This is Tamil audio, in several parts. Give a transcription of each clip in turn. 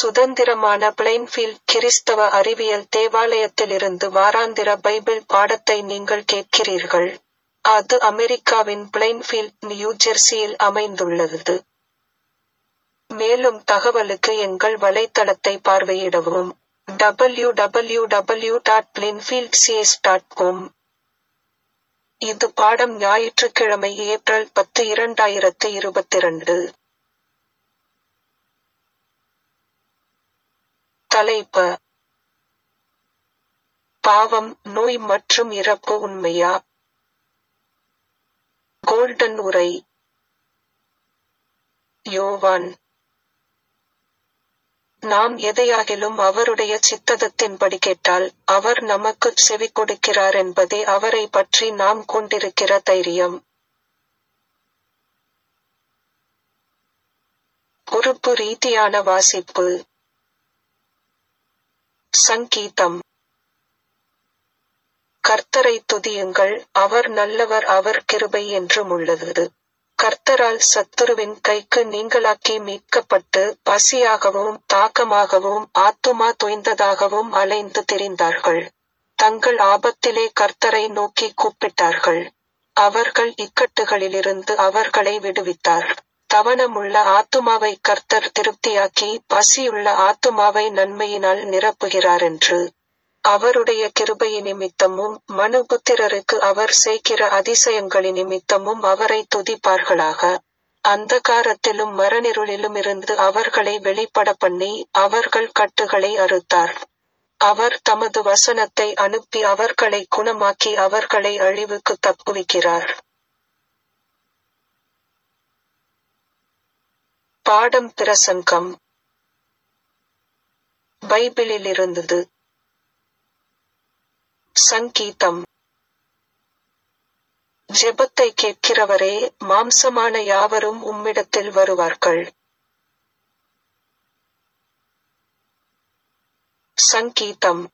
சுதந்திரமான பிளைன்ஃபீல்ட் கிறிஸ்தவ அறிவியல் தேவாலயத்திலிருந்து வாராந்திர பைபிள் பாடத்தை நீங்கள் கேட்கிறீர்கள். அது அமெரிக்காவின் பிளைன்ஃபீல்ட், நியூ ஜெர்சியில் அமைந்துள்ளது. மேலும் தகவலுக்கு எங்கள் வலைத்தளத்தை பார்வையிடவும். W W W dot plainfieldcs dot com இது பாடம் ஞாயிற்றுக்கிழமை ஏப்ரல் பத்து இரண்டாயிரத்து இருபத்திரண்டு. தலைப்ப பாவம், நோய் மற்றும் இறப்பு உண்மையா? கோல்டன் உரை யோவான் நாம் எதையாகிலும் அவருடைய சித்தத்தின்படி கேட்டால், அவர் நமக்குச் செவிகொடுக்கிறார் என்பதே அவரைப் பற்றி நாம் கொண்டிருக்கிற தைரியம். பொறுப்பு ரீதியான வாசிப்பு சங்கீதம் கர்த்தரைத் துதியுங்கள், அவர் நல்லவர் அவர் கிருபை என்றுமுள்ளது. கர்த்தரால் சத்துருவின் கைக்கு நீங்கலாக்கி மீட்கப்பட்டு பசியாகவும் தாகமாகவும் ஆத்துமா தொய்ந்ததாகவும் அலைந்து திரிந்தார்கள். தங்கள் ஆபத்திலே கர்த்தரை நோக்கிக் கூப்பிட்டார்கள். அவர்கள் இக்கட்டுகளிலிருந்து அவர்களை விடுவித்தார். தவனமுள்ள ஆத்துமாவைக் கர்த்தர் திருப்தியாக்கி பசியுள்ள ஆத்துமாவை நன்மையினால் நிரப்புகிறாரென்று. அவருடைய கிருபையினிமித்தமும் மனுபுத்திரருக்கு அவர் செய்கிற அதிசயங்களினிமித்தமும் அவரைத் துதிப்பார்களாக. அந்தகாரத்திலும் மரணிருளிலுமிருந்து அவர்களை வெளிப்படப்பண்ணி அவர்கள் கட்டுகளை அறுத்தார். அவர் தமது வசனத்தை அனுப்பி அவர்களைக் குணமாக்கி அவர்களை அழிவுக்குத் தப்புவிக்கிறார். பாடம் பிரசங்கம் பைபிளிலிருந்தது சங்கீதம் ஜெபத்தை கேட்கிறவரே மாம்சமான யாவரும் உம்மிடத்தில் வருவார்கள். சங்கீதம்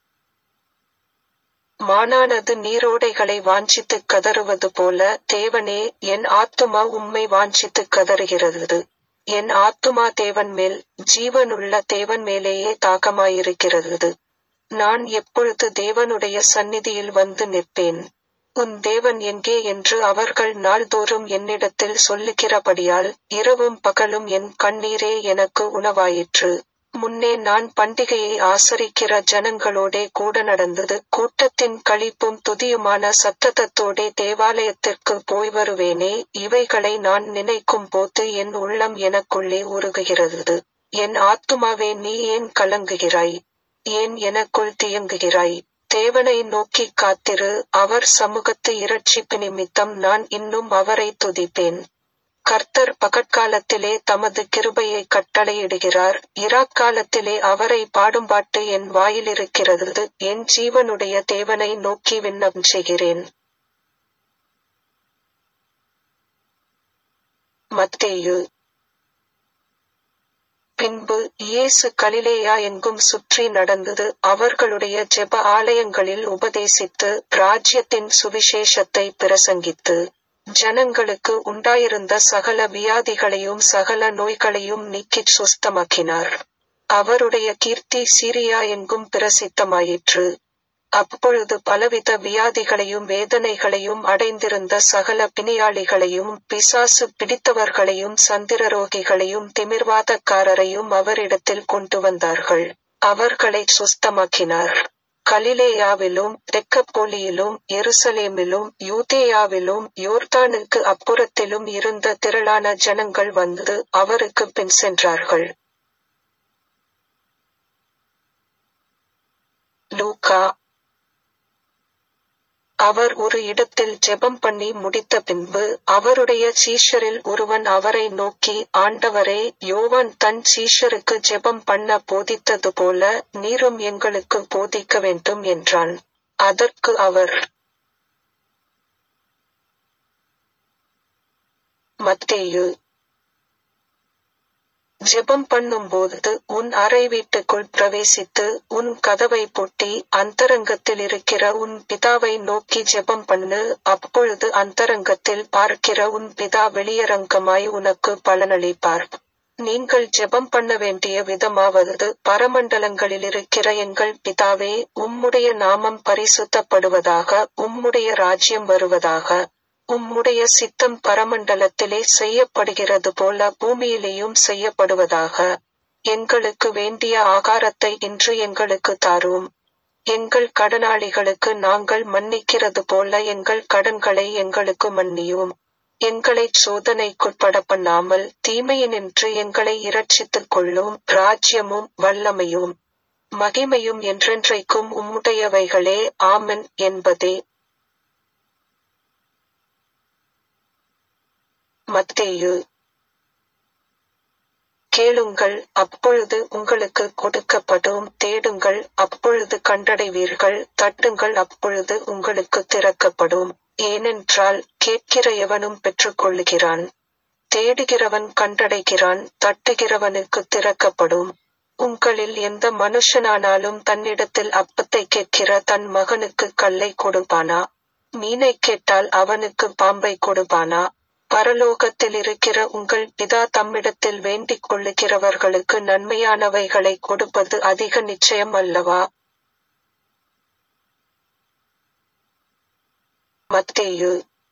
மானானது நீரோடைகளை வாஞ்சித்துக் கதறுவது போல தேவனே என் ஆத்துமா உம்மை வாஞ்சித்துக் கதறுகிறது. என் ஆத்துமா தேவன் மேல் ஜீவனுள்ள தேவன் மேலேயே தாகமாயிருக்கிறது. நான் எப்பொழுது தேவனுடைய சந்நிதியில் வந்து நிற்பேன்? உன் தேவன் எங்கே என்று அவர்கள் நாள்தோறும் என்னிடத்தில் சொல்லுகிறபடியால் இரவும் பகலும் என் கண்ணீரே எனக்கு உணவாயிற்று. முன்னே நான் பண்டிகையை ஆசரிக்கிற ஜனங்களோடே கூட நடந்தது கூட்டத்தின் களிப்பும் துதியுமான சத்தத்தோடே தேவாலயத்திற்கு போய் வருவேனே இவைகளை நான் நினைக்கும் போது என் உள்ளம் எனக்குள்ளே உருகுகிறது. என் ஆத்துமாவே நீ ஏன் கலங்குகிறாய்? ஏன் எனக்குள் தியங்குகிறாய்? தேவனை நோக்கிக் காத்திரு அவர் சமூகத்து இரட்சிப்பு நிமித்தம் நான் இன்னும் அவரைத் துதிப்பேன். கர்த்தர் பகற்காலத்திலே தமது கிருபையைக் கட்டளையிடுகிறார் இராக்காலத்திலே அவரை பாடும்பாட்டு என் வாயிலிருக்கிறது என் ஜீவனுடைய தேவனை நோக்கி விண்ணப்பம் செய்கிறேன். மத்தேயு பின்பு இயேசு கலிலேயா எங்கும் சுற்றி நடந்தது அவர்களுடைய ஜெப ஆலயங்களில் உபதேசித்து ராஜ்யத்தின் சுவிசேஷத்தை பிரசங்கித்து ஜனங்களுக்கு உண்டாயிருந்த சகல வியாதிகளையும் சகல நோய்களையும் நீக்கிச் சுஸ்தமாக்கினார். அவருடைய கீர்த்தி சீரியா எங்கும் பிரசித்தமாயிற்று. அப்பொழுது பலவித வியாதிகளையும் வேதனைகளையும் அடைந்திருந்த சகல பிணியாளிகளையும் பிசாசு பிடித்தவர்களையும் சந்திரரோகிகளையும் திமிர்வாதக்காரரையும் அவரிடத்தில் கொண்டு வந்தார்கள். அவர்களைச் சுஸ்தமாக்கினார். கலிலேயாவிலும் தெக்கப்போலியிலும் எருசலேமிலும் யூதேயாவிலும் யோர்தானுக்கு அப்புறத்திலும் இருந்த திரளான ஜனங்கள் வந்து அவருக்குப் பின் சென்றார்கள். லூக்கா அவர் ஒரு இடத்தில் ஜெபம் பண்ணி முடித்த பின்பு அவருடைய சீஷரில் ஒருவன் அவரை நோக்கி ஆண்டவரே யோவான் தன் சீஷருக்கு ஜெபம் பண்ண போதித்தது போல நீரும் எங்களுக்கு போதிக்க வேண்டும் என்றான். அதற்கு அவர் மத்தேயு ஜெபம் பண்ணும்போது உன் அறை வீட்டுக்குள் பிரவேசித்து உன் கதவைப் பூட்டி அந்தரங்கத்தில் இருக்கிற உன் பிதாவை நோக்கி ஜெபம் பண்ணு அப்பொழுது அந்தரங்கத்தில் பார்க்கிற உன் பிதா வெளியரங்கமாய் உனக்கு பலனளிப்பார். நீங்கள் ஜெபம் பண்ண வேண்டிய விதமாவது பரமண்டலங்களிலிருக்கிற எங்கள் பிதாவே உம்முடைய நாமம் பரிசுத்தப்படுவதாக உம்முடைய ராஜ்யம் வருவதாக உம்முடைய சித்தம் பரமண்டலத்திலே செய்யப்படுகிறது போல பூமியிலேயும் செய்யப்படுவதாக எங்களுக்கு வேண்டிய ஆகாரத்தை இன்று எங்களுக்கு தாரும் எங்கள் கடனாளிகளுக்கு நாங்கள் மன்னிக்கிறது போல எங்கள் கடன்களை எங்களுக்கு மன்னியும் எங்களை சோதனைக்குட்பட பண்ணாமல் தீமையினின்று எங்களை இரட்சித்துக் கொள்ளும் ராஜ்யமும் வல்லமையும் மகிமையும் என்றென்றைக்கும் உம்முடையவைகளே ஆமென் என்பதே மத்தேயு கேளுங்கள் அப்பொழுது உங்களுக்கு கொடுக்கப்படும் தேடுங்கள் அப்பொழுது கண்டடைவீர்கள் தட்டுங்கள் அப்பொழுது உங்களுக்கு திறக்கப்படும் ஏனென்றால் கேட்கிற எவனும் பெற்றுக்கொள்ளுகிறான் தேடுகிறவன் கண்டடைகிறான் தட்டுகிறவனுக்கு திறக்கப்படும் உங்களில் எந்த மனுஷனானாலும் தன்னிடத்தில் அப்பத்தை கேட்கிற தன் மகனுக்கு கல்லை கொடுப்பானா மீனை கேட்டால் அவனுக்கு பாம்பை கொடுப்பானா பரலோகத்தில் இருக்கிற உங்கள் பிதா தம்மிடத்தில் வேண்டிக் கொள்ளுகிறவர்களுக்கு நன்மையானவைகளை கொடுப்பது அதிக நிச்சயம் அல்லவா மத்தேயு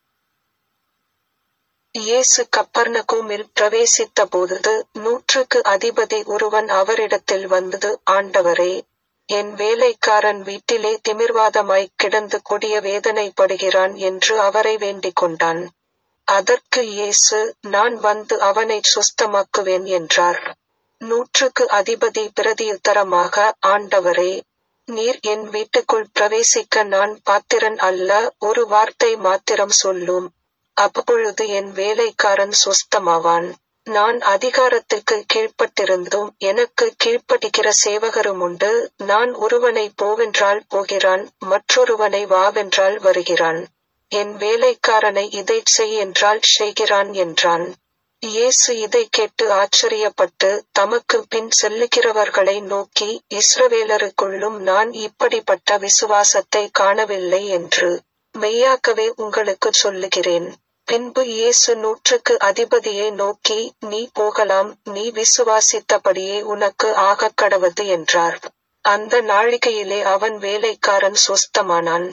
இயேசு கப்பர்நகூமில் பிரவேசித்த பொழுது நூற்றுக்கு அதிபதி ஒருவன் அவரிடத்தில் வந்தது ஆண்டவரே என் வேலைக்காரன் வீட்டிலே திமிர்வாதமாய்க் கிடந்து கொடிய வேதனைப்படுகிறான் என்று அவரை வேண்டிக் கொண்டான் அதற்கு இயேசு நான் வந்து அவனை சுஸ்தமாக்குவேன் என்றார் நூற்றுக்கு அதிபதி பிரதியுத்தரமாக ஆண்டவரே நீர் என் வீட்டுக்குள் பிரவேசிக்க நான் பாத்திரன் அல்ல ஒரு வார்த்தை மாத்திரம் சொல்லும் அப்பொழுது என் வேலைக்காரன் சுஸ்தமாவான் நான் அதிகாரத்துக்கு கீழ்ப்பட்டிருந்தும் எனக்கு கீழ்ப்படிக்கிற சேவகரும் உண்டு நான் ஒருவனை போவென்றால் போகிறான் மற்றொருவனை வாவென்றால் வருகிறான் என் வேலைக்காரனை இதை செய் என்றால் செய்கிறான் என்றான் இயேசு இதை கேட்டு ஆச்சரியப்பட்டு தமக்கு பின் செல்லுகிறவர்களை நோக்கி இஸ்ரவேலருக்குள்ளும் நான் இப்படிப்பட்ட விசுவாசத்தை காணவில்லை என்று மெய்யாக்கவே உங்களுக்கு சொல்லுகிறேன் பின்பு இயேசு நூற்றுக்கு அதிபதியை நோக்கி நீ போகலாம் நீ விசுவாசித்தபடியே உனக்கு ஆகக் கடவது என்றார் அந்த நாழிகையிலே அவன் வேலைக்காரன் சுஸ்தமானான்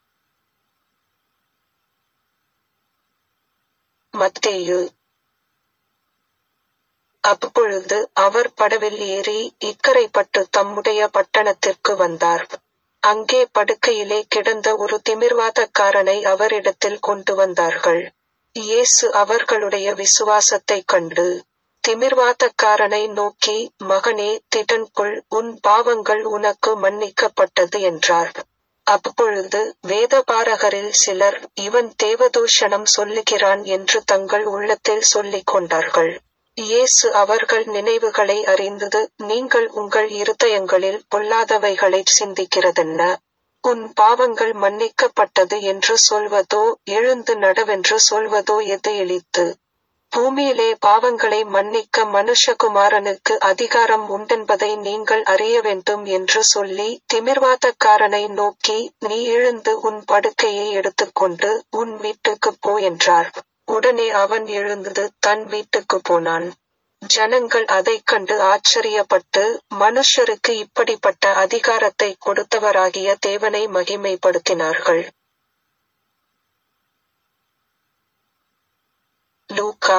மத்தேயு அப்பொழுது அவர் படவில் ஏறி இக்கரைப்பட்டு தம்முடைய பட்டணத்திற்கு வந்தார் அங்கே படுக்கையிலே கிடந்த ஒரு திமிர்வாதக்காரனை அவரிடத்தில் கொண்டு வந்தார்கள் இயேசு அவர்களுடைய விசுவாசத்தை கண்டு திமிர்வாதக்காரனை நோக்கி மகனே திடன்குள் உன் பாவங்கள் உனக்கு மன்னிக்கப்பட்டது என்றார் அப்பொழுது வேதபாரகரில் சிலர் இவன் தேவதூஷணம் சொல்லுகிறான் என்று தங்கள் உள்ளத்தில் சொல்லிக் கொண்டார்கள் இயேசு அவர்கள் நினைவுகளை அறிந்தது நீங்கள் உங்கள் இருதயங்களில் பொல்லாதவைகளை சிந்திக்கிறதென்ன உன் பாவங்கள் மன்னிக்கப்பட்டது என்று சொல்வதோ எழுந்து நடவென்று சொல்வதோ எது எளித்து பூமியிலே பாவங்களை மன்னிக்க மனுஷகுமாரனுக்கு அதிகாரம் உண்டென்பதை நீங்கள் அறிய வேண்டும் என்று சொல்லி திமிர்வாதக்காரனை நோக்கி நீ எழுந்து உன் படுக்கையை எடுத்துக்கொண்டு உன் வீட்டுக்கு போ என்றார் உடனே அவன் எழுந்தது தன் வீட்டுக்கு போனான் ஜனங்கள் அதைக் கண்டு ஆச்சரியப்பட்டு மனுஷருக்கு இப்படிப்பட்ட அதிகாரத்தை கொடுத்தவராகிய தேவனை மகிமைப்படுத்தினார்கள் லூக்கா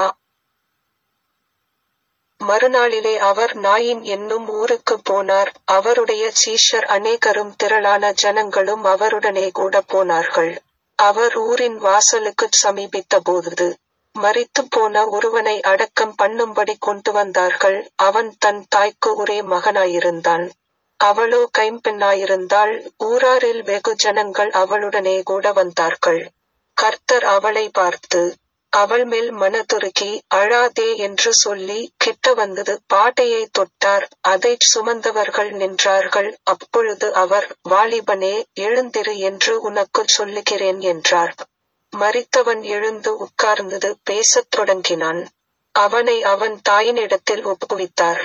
மறுநாளிலே அவர் நாயின் என்னும் ஊருக்கு போனார் அவருடைய சீஷர் அநேகரும் திரளான ஜனங்களும் அவருடனே கூட போனார்கள் அவர் ஊரின் வாசலுக்குச் சமீபித்த போது மரித்து போன ஒருவனை அடக்கம் பண்ணும்படி கொண்டு வந்தார்கள் அவன் தன் தாய்க்கு ஒரே மகனாயிருந்தான் அவளோ கைம்பெண்ணாயிருந்தாள் ஊராரில் வெகு ஜனங்கள் அவளுடனே கூட வந்தார்கள் கர்த்தர் அவளை பார்த்து அவள் மேல் மனதுருகி அழாதே என்று சொல்லி கிட்ட வந்தது பாட்டையை தொட்டார் அதைச் சுமந்தவர்கள் நின்றார்கள் அப்பொழுது அவர் வாலிபனே எழுந்திரு என்று உனக்குச் சொல்லுகிறேன் என்றார் மரித்தவன் எழுந்து உட்கார்ந்தது பேசத் தொடங்கினான் அவனை அவன் தாயினிடத்தில் ஒப்புவித்தார்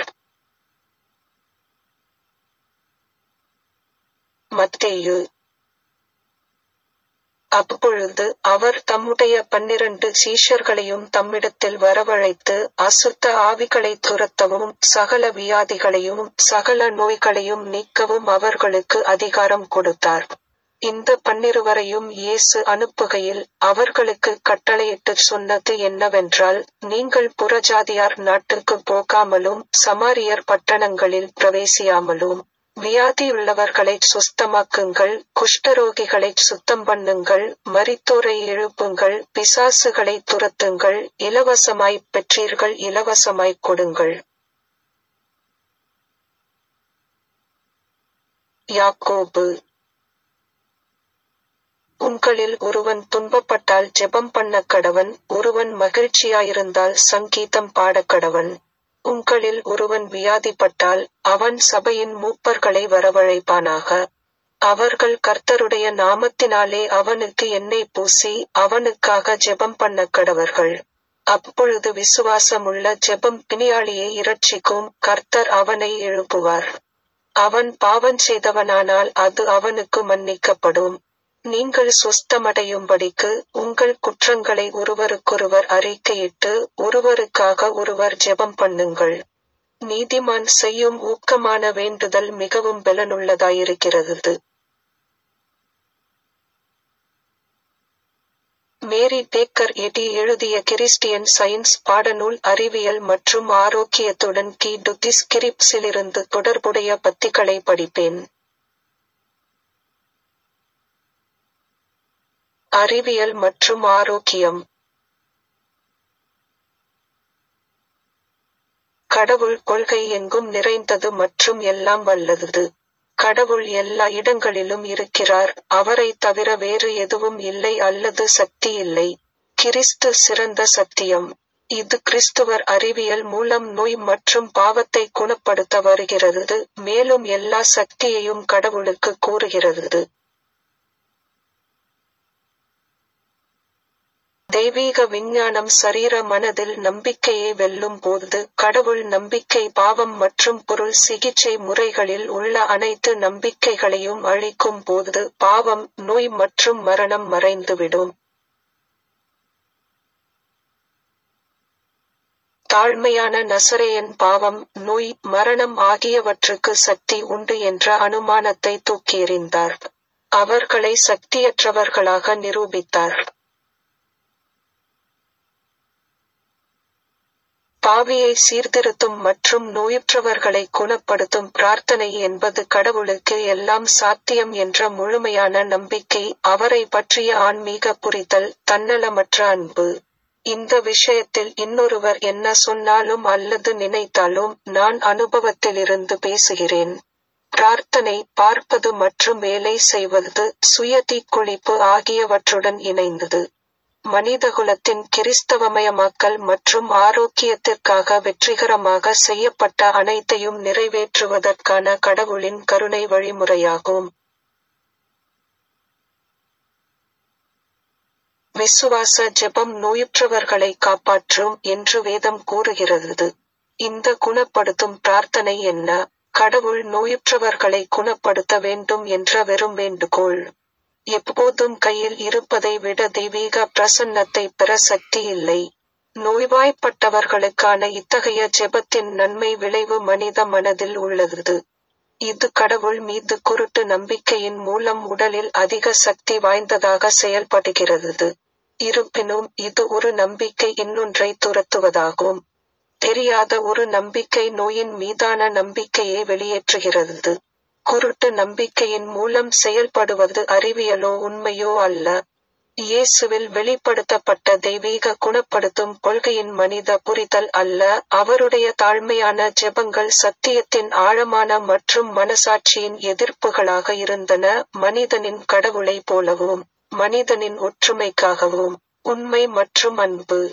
மத்தேயு அப்பொழுது அவர் தம்முடைய பன்னிரண்டு சீஷர்களையும் தம்மிடத்தில் வரவழைத்து அசுத்த ஆவிகளை துரத்தவும் சகல வியாதிகளையும் சகல நோய்களையும் நீக்கவும் அவர்களுக்கு அதிகாரம் கொடுத்தார் இந்த பன்னிருவரையும் இயேசு அனுப்புகையில் அவர்களுக்கு கட்டளையிட்டு சொன்னது என்னவென்றால் நீங்கள் புறஜாதியார் நாட்டுக்கு போகாமலும் சமாரியர் பட்டணங்களில் பிரவேசியாமலும் வியாதியுள்ளவர்களை சுஸ்தமாக்குங்கள் குஷ்டரோகிகளை சுத்தம் பண்ணுங்கள் மரித்தோரை எழுப்புங்கள் பிசாசுகளை துரத்துங்கள் இலவசமாய் பெற்றீர்கள் இலவசமாய் கொடுங்கள் யாக்கோபு உங்களில் ஒருவன் துன்பப்பட்டால் ஜெபம் பண்ண கடவன் ஒருவன் மகிழ்ச்சியாயிருந்தால் சங்கீதம் பாடக்கடவன் உங்களில் ஒருவன் வியாதிப்பட்டால் அவன் சபையின் மூப்பர்களை வரவழைப்பானாக அவர்கள் கர்த்தருடைய நாமத்தினாலே அவனுக்கு எண்ணெய் பூசி அவனுக்காக ஜெபம் பண்ண கடவர்கள் அப்பொழுது விசுவாசமுள்ள ஜெபம் பிணியாளியை இரட்சிக்கும் கர்த்தர் அவனை எழுப்புவார் அவன் பாவம் செய்தவனானால் அது அவனுக்கு மன்னிக்கப்படும் நீங்கள் சுஸ்தமடையும்படிக்கு உங்கள் குற்றங்களை ஒருவருக்கொருவர் அறிக்கையிட்டு ஒருவருக்காக ஒருவர் ஜெபம் பண்ணுங்கள் நீதிமான் செய்யும் ஊக்கமான வேண்டுதல் மிகவும் பலனுள்ளதாயிருக்கிறது மேரி டேக்கர் எடி எழுதிய கிறிஸ்டியன் சயின்ஸ் பாடநூல் அறிவியல் மற்றும் ஆரோக்கியத்துடன் கி டுத்திஸ்கிரிப்ஸிலிருந்து தொடர்புடைய பத்திகளை படிப்பேன் அறிவியல் மற்றும் ஆரோக்கியம் கடவுள் கொள்கை எங்கும் நிறைந்தது மற்றும் எல்லாம் வல்லது கடவுள் எல்லா இடங்களிலும் இருக்கிறார் அவரை தவிர வேறு எதுவும் இல்லை அல்லது சக்தி இல்லை கிறிஸ்து சிறந்த சத்தியம் இது கிறிஸ்துவர் அறிவியல் மூலம் நோய் மற்றும் பாவத்தை குணப்படுத்த வருகிறது மேலும் எல்லா சக்தியையும் கடவுளுக்கு கூறுகிறது தெய்வீக விஞ்ஞானம் சரீர மனதில் நம்பிக்கையை வெல்லும் போது கடவுள் நம்பிக்கை பாவம் மற்றும் பொருள் சிகிச்சை முறைகளில் உள்ள அனைத்து நம்பிக்கைகளையும் அழிக்கும் போது பாவம் நோய் மற்றும் மரணம் மறைந்துவிடும் தாழ்மையான நசரேயன் பாவம் நோய் மரணம் ஆகியவற்றுக்கு சக்தி உண்டு என்ற அனுமானத்தை தூக்கி எறிந்தார் அவர்களை சக்தியற்றவர்களாக நிரூபித்தார் பாவியை சீர்திருத்தும் மற்றும் நோயுற்றவர்களை குணப்படுத்தும் பிரார்த்தனை என்பது கடவுளுக்கு எல்லாம் சாத்தியம் என்ற முழுமையான நம்பிக்கை அவரை பற்றிய ஆன்மீக புரிதல் தன்னலமற்ற அன்பு இந்த விஷயத்தில் இன்னொருவர் என்ன சொன்னாலும் அல்லது நினைத்தாலும் நான் அனுபவத்திலிருந்து பேசுகிறேன் பிரார்த்தனை பார்ப்பது மற்றும் வேலை செய்வது சுய தீக்குளிப்பு ஆகியவற்றுடன் இணைந்தது மனிதகுலத்தின் கிறிஸ்தவமயமாக்கல் மற்றும் ஆரோக்கியத்திற்காக வெற்றிகரமாக செய்யப்பட்ட அனைத்தையும் நிறைவேற்றுவதற்கான கடவுளின் கருணை வழிமுறையாகும் விசுவாச ஜெபம் நோயுற்றவர்களை காப்பாற்றும் என்று வேதம் கூறுகிறது இந்த குணப்படுத்தும் பிரார்த்தனை என்ன கடவுள் நோயுற்றவர்களை குணப்படுத்த வேண்டும் என்ற வெறும் வேண்டுகோள் எப்போதும் கையில் இருப்பதை விட தெய்வீக பிரசன்னத்தை பெற சக்தி இல்லை நோய்வாய்ப்பட்டவர்களுக்கான இத்தகைய ஜெபத்தின் நன்மை விளைவு மனித மனதில் உள்ளது இது கடவுள் மீது குருட்டு நம்பிக்கையின் மூலம் உடலில் அதிக சக்தி வாய்ந்ததாக செயல்படுகிறது இருப்பினும் இது ஒரு நம்பிக்கை இன்னொன்றை துரத்துவதாகும் தெரியாத ஒரு நம்பிக்கை நோயின் மீதான நம்பிக்கையை வெளியேற்றுகிறது குருட்டு நம்பிக்கையின் மூலம் செயல்படுவது அறிவியலோ உண்மையோ அல்ல இயேசுவில் வெளிப்படுத்தப்பட்ட தெய்வீக குணப்படுத்தும் கொள்கையின் மனித புரிதல் அல்ல அவருடைய தாழ்மையான ஜெபங்கள் சத்தியத்தின் ஆழமான மற்றும் மனசாட்சியின் எதிர்ப்புகளாக இருந்தன மனிதனின் கடவுளை போலவும் மனிதனின் ஒற்றுமைக்காகவும் உண்மை மற்றும் அன்பு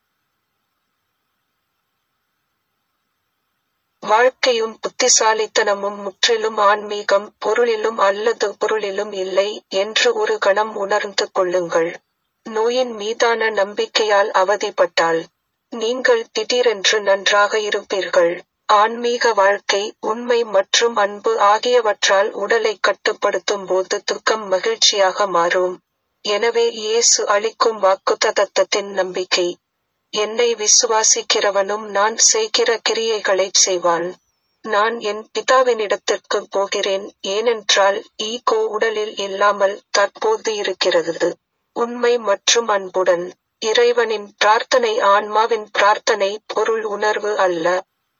வாழ்க்கையும் புத்திசாலித்தனமும் முற்றிலும் ஆன்மீகம் பொருளிலும் அல்லது பொருளிலும் இல்லை என்று ஒரு கணம் உணர்ந்து கொள்ளுங்கள் நோயின் மீதான நம்பிக்கையால் அவதிப்பட்டால் நீங்கள் திடீரென்று நன்றாக இருப்பீர்கள் ஆன்மீக வாழ்க்கை உண்மை மற்றும் அன்பு ஆகியவற்றால் உடலை கட்டுப்படுத்தும் போது துக்கம் மகிழ்ச்சியாக மாறும் எனவே இயேசு அளிக்கும் வாக்குத்தத்தத்தின் நம்பிக்கை என்னை விசுவாசிக்கிறவனும் நான் செய்கிற கிரியைகளைச் செய்வான் நான் என் பிதாவினிடத்திற்கு போகிறேன் ஏனென்றால் ஈகோ உடலில் இல்லாமல் தற்போது இருக்கிறது உண்மை மற்றும் அன்புடன் இறைவனின் பிரார்த்தனை ஆன்மாவின் பிரார்த்தனை பொருள் உணர்வு அல்ல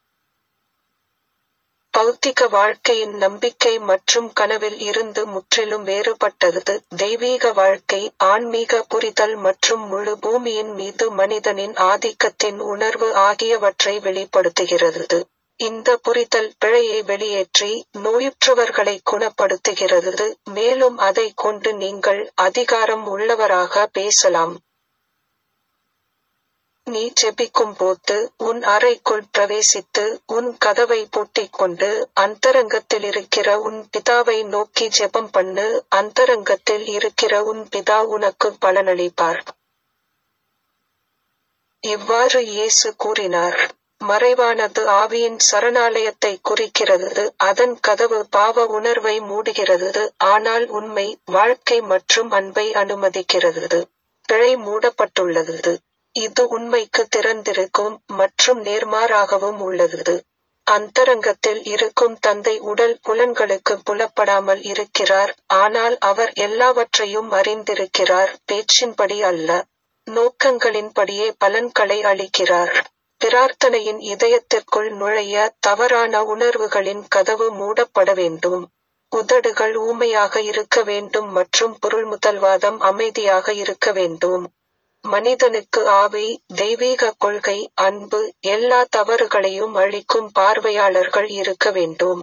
பௌத்திக வாழ்க்கையின் நம்பிக்கை மற்றும் கனவில் இருந்து முற்றிலும் வேறுபட்டது தெய்வீக வாழ்க்கை ஆன்மீக புரிதல் மற்றும் முழு பூமியின் மீது மனிதனின் ஆதிக்கத்தின் உணர்வு ஆகியவற்றை வெளிப்படுத்துகிறது இந்த புரிதல் பிழையை வெளியேற்றி நோயுற்றவர்களை குணப்படுத்துகிறது மேலும் அதை கொண்டு நீங்கள் அதிகாரம் உள்ளவராக பேசலாம் நீ ஜெபிக்கும் போது உன் அறைக்குள் பிரவேசித்து உன் கதவை பூட்டிக் கொண்டு அந்தரங்கத்தில் இருக்கிற உன் பிதாவை நோக்கி ஜெபம் பண்ணு அந்தரங்கத்தில் இருக்கிற உன் பிதா உனக்கு பலனளிப்பார் இவ்வாறு இயேசு கூறினார் மறைவானது ஆவியின் சரணாலயத்தை குறிக்கிறது அதன் கதவு பாவ உணர்வை மூடுகிறது ஆனால் உண்மை வாழ்க்கை மற்றும் அன்பை அனுமதிக்கிறது பிழை மூடப்பட்டுள்ளது இது உண்மைக்கு திறந்திருக்கும் மற்றும் நேர்மாறாகவும் உள்ளது அந்தரங்கத்தில் இருக்கும் தந்தை உடல் புலன்களுக்கு புலப்படாமல் இருக்கிறார் ஆனால் அவர் எல்லாவற்றையும் அறிந்திருக்கிறார் பேச்சின்படி அல்ல நோக்கங்களின்படியே பலன்களை அளிக்கிறார் பிரார்த்தனையின் இதயத்திற்குள் நுழைய தவறான உணர்வுகளின் கதவு மூடப்பட வேண்டும் உதடுகள் ஊமையாக இருக்க வேண்டும் மற்றும் பொருள்முதல்வாதம் அமைதியாக இருக்க வேண்டும் மனிதனுக்கு ஆவி தெய்வீக கொள்கை அன்பு எல்லா தவறுகளையும் அழிக்கும் பார்வையாளர்கள் இருக்க வேண்டும்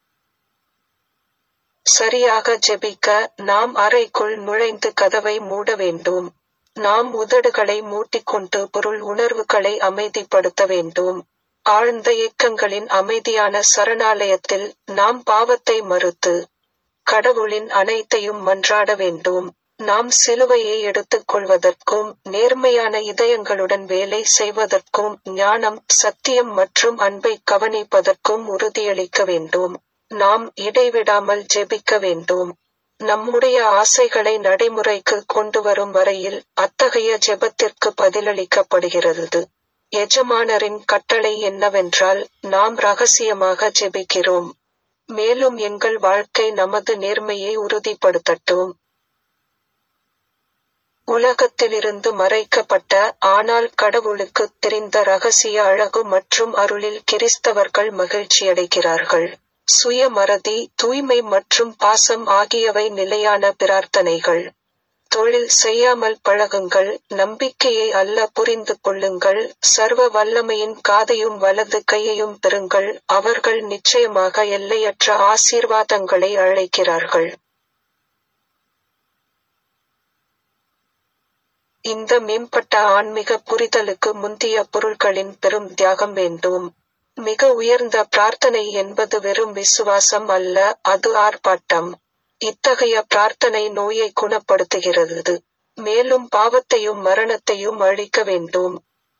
சரியாக ஜெபிக்க நாம் அறைக்குள் நுழைந்து கதவை மூட வேண்டும் நாம் உதடுகளை மூட்டிக்கொண்டு பொருள் உணர்வுகளை அமைதிப்படுத்த வேண்டும் ஆழ்ந்த இயக்கங்களின் அமைதியான சரணாலயத்தில் நாம் பாவத்தை மறுத்து கடவுளின் அனைத்தையும் மன்றாட வேண்டும் நாம் சிலுவையை எடுத்துக் கொள்வதற்கும் நேர்மையான இதயங்களுடன் வேலை செய்வதற்கும் ஞானம் சத்தியம் மற்றும் அன்பை கவனிப்பதற்கும் உறுதியளிக்க வேண்டும் நாம் இடைவிடாமல் ஜெபிக்க வேண்டும் நம்முடைய ஆசைகளை நடைமுறைக்கு கொண்டு வரும் வரையில் அத்தகைய ஜெபத்திற்கு பதிலளிக்கப்படுகிறது எஜமானரின் கட்டளை என்னவென்றால் நாம் ரகசியமாக ஜெபிக்கிறோம் மேலும் எங்கள் வாழ்க்கை நமது நேர்மையை உறுதிப்படுத்தட்டும் உலகத்திலிருந்து மறைக்கப்பட்ட ஆனால் கடவுளுக்கு தெரிந்த ரகசிய அழகு மற்றும் அருளில் கிறிஸ்தவர்கள் மகிழ்ச்சியடைகிறார்கள் சுயமறதி தூய்மை மற்றும் பாசம் ஆகியவை நிலையான பிரார்த்தனைகள் தொழில் செய்யாமல் பழகுங்கள் நம்பிக்கையை அல்ல புரிந்து கொள்ளுங்கள் சர்வ வல்லமையின் காதையும் வலது கையையும் பெறுங்கள் அவர்கள் நிச்சயமாக எல்லையற்ற ஆசீர்வாதங்களை அழைக்கிறார்கள் இந்த மேம்பட்ட ஆன்மீக புரிதலுக்கு முந்திய பொருட்களின் பெரும் தியாகம் வேண்டும் மிக உயர்ந்த பிரார்த்தனை என்பது வெறும் விசுவாசம் அல்ல அது ஆர்ப்பாட்டம் இத்தகைய பிரார்த்தனை நோயை குணப்படுத்துகிறது மேலும் பாவத்தையும் மரணத்தையும் அழிக்க வேண்டும்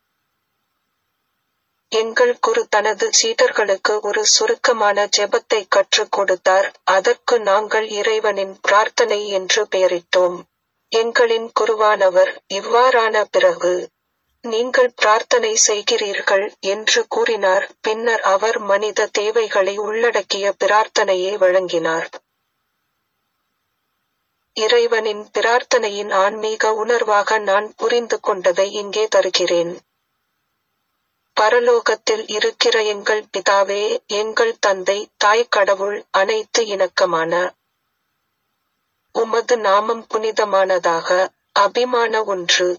எங்கள் குரு தனது சீடர்களுக்கு ஒரு சுருக்கமான ஜெபத்தை கற்றுக் கொடுத்தார் அதற்கு நாங்கள் இறைவனின் பிரார்த்தனை என்று பெயரிட்டோம் எங்களின் குருவானவர் இவ்வாறான பிறகு நீங்கள் பிரார்த்தனை செய்கிறீர்கள் என்று கூறினார் பின்னர் அவர் மனித தேவைகளை உள்ளடக்கிய பிரார்த்தனையை வழங்கினார் இறைவனின் பிரார்த்தனையின் ஆன்மீக உணர்வாக நான் புரிந்து கொண்டதை இங்கே தருகிறேன் பரலோகத்தில் இருக்கிற எங்கள் பிதாவே எங்கள் தந்தை தாய் கடவுள் அனைத்து இணக்கமான உமது நாமம் புனிதமானதாக அபிமான ஒன்று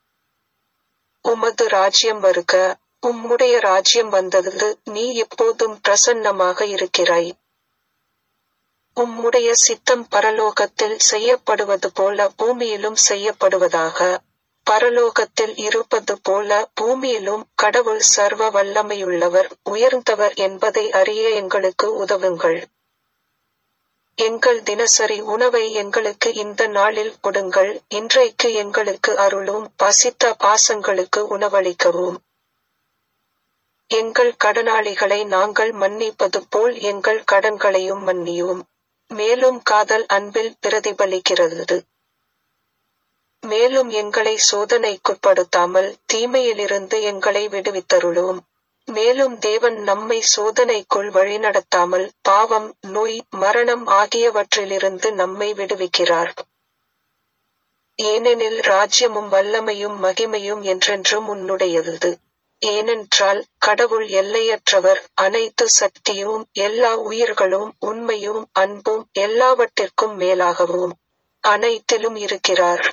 உமது ராஜ்யம் வருக உம்முடைய ராஜ்யம் வந்தது நீ எப்போதும் பிரசன்னமாக இருக்கிறாய் உம்முடைய சித்தம் பரலோகத்தில் செய்யப்படுவது போல பூமியிலும் செய்யப்படுவதாக பரலோகத்தில் இருப்பது போல பூமியிலும் கடவுள் சர்வ வல்லமையுள்ளவர் உயர்ந்தவர் என்பதை அறிய எங்களுக்கு உதவுங்கள் எங்கள் தினசரி உணவை எங்களுக்கு இந்த நாளில் கொடுங்கள் இன்றைக்கு எங்களுக்கு அருளும் பசித்த பாசங்களுக்கு உணவளிக்கவும் எங்கள் கடனாளிகளை நாங்கள் மன்னிப்பது போல் எங்கள் கடன்களையும் மன்னியும் மேலும் காதல் அன்பில் பிரதிபலிக்கிறது மேலும் எங்களை சோதனைக்குட்படுத்தாமல் தீமையிலிருந்து எங்களை விடுவித்தருளும் மேலும் தேவன் நம்மை சோதனைக்குள் வழிநடத்தாமல் பாவம் நோய் மரணம் ஆகியவற்றிலிருந்து நம்மை விடுவிக்கிறார் ஏனெனில் ராஜ்யமும் வல்லமையும் மகிமையும் என்றென்றும் உன்னுடையது ஏனென்றால் கடவுள் எல்லையற்றவர் அனைத்து சக்தியும் எல்லா உயிர்களும் உண்மையும் அன்பும் எல்லாவற்றிற்கும் மேலாகவும் அனைத்திலும் இருக்கிறார்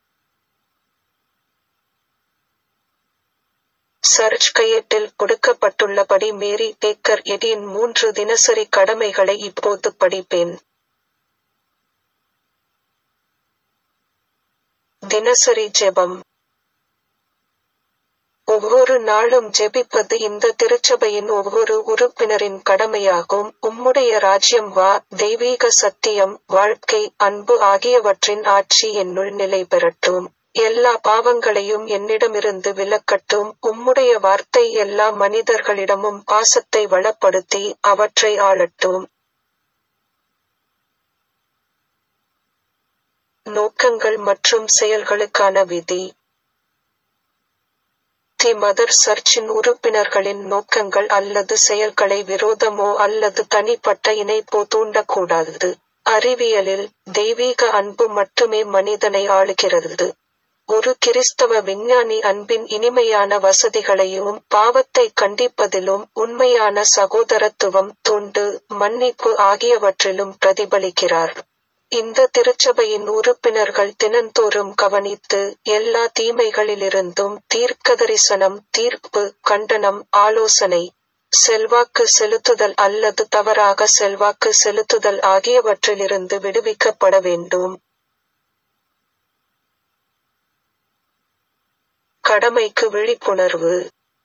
சர்ச் கையேட்டில் கொடுக்கப்பட்டுள்ளபடி மேரி டேக்கர் எடியின் மூன்று தினசரி கடமைகளை இப்போது படிப்பேன் தினசரி ஜெபம் ஒவ்வொரு நாளும் ஜெபிப்பது இந்த திருச்சபையின் ஒவ்வொரு உறுப்பினரின் கடமையாகும் உம்முடைய ராஜ்யம் வா தெய்வீக சத்தியம் வாழ்க்கை அன்பு ஆகியவற்றின் ஆட்சி என்னுள் நிலை பெறட்டும் எல்லா பாவங்களையும் என்னிடமிருந்து விலக்கட்டும் உம்முடைய வார்த்தை எல்லா மனிதர்களிடமும் பாசத்தை வளப்படுத்தி அவற்றை ஆளட்டும் நோக்கங்கள் மற்றும் செயல்களுக்கான விதி தி மதர் சர்ச்சின் உறுப்பினர்களின் நோக்கங்கள் அல்லது செயல்களை விரோதமோ அல்லது தனிப்பட்ட இணைப்போ தூண்டக்கூடாது அறிவியலில் தெய்வீக அன்பு மட்டுமே மனிதனை ஆளுகிறது ஒரு கிறிஸ்தவ விஞ்ஞானி அன்பின் இனிமையான வசதிகளையும் பாவத்தை கண்டிப்பதிலும் உண்மையான சகோதரத்துவம் தொண்டு மன்னிப்பு ஆகியவற்றிலும் பிரதிபலிக்கிறார் இந்த திருச்சபையின் உறுப்பினர்கள் தினந்தோறும் கவனித்து எல்லா தீமைகளிலிருந்தும் தீர்க்கதரிசனம் தீர்ப்பு கண்டனம் ஆலோசனை செல்வாக்கு செலுத்துதல் அல்லது தவறாக செல்வாக்கு செலுத்துதல் ஆகியவற்றிலிருந்து விடுவிக்கப்பட வேண்டும் கடமைக்கு விழிப்புணர்வு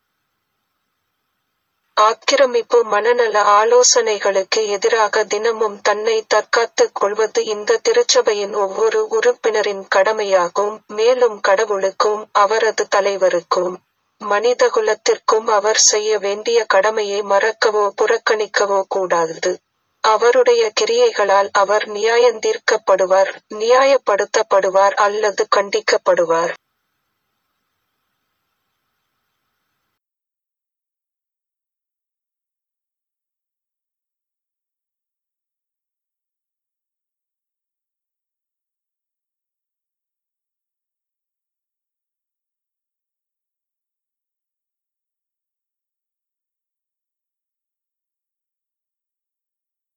ஆக்கிரமிப்பு மனநல ஆலோசனைகளுக்கு எதிராக தினமும் தன்னை தற்காத்துக் கொள்வது இந்த திருச்சபையின் ஒவ்வொரு உறுப்பினரின் கடமையாகும் மேலும் கடவுளுக்கும் அவரது தலைவருக்கும் மனிதகுலத்திற்கும் அவர் செய்ய வேண்டிய கடமையை மறக்கவோ புறக்கணிக்கவோ கூடாது அவருடைய கிரியைகளால் அவர் நியாயந்தீர்க்கப்படுவார் நியாயப்படுத்தப்படுவார் அல்லது கண்டிக்கப்படுவார்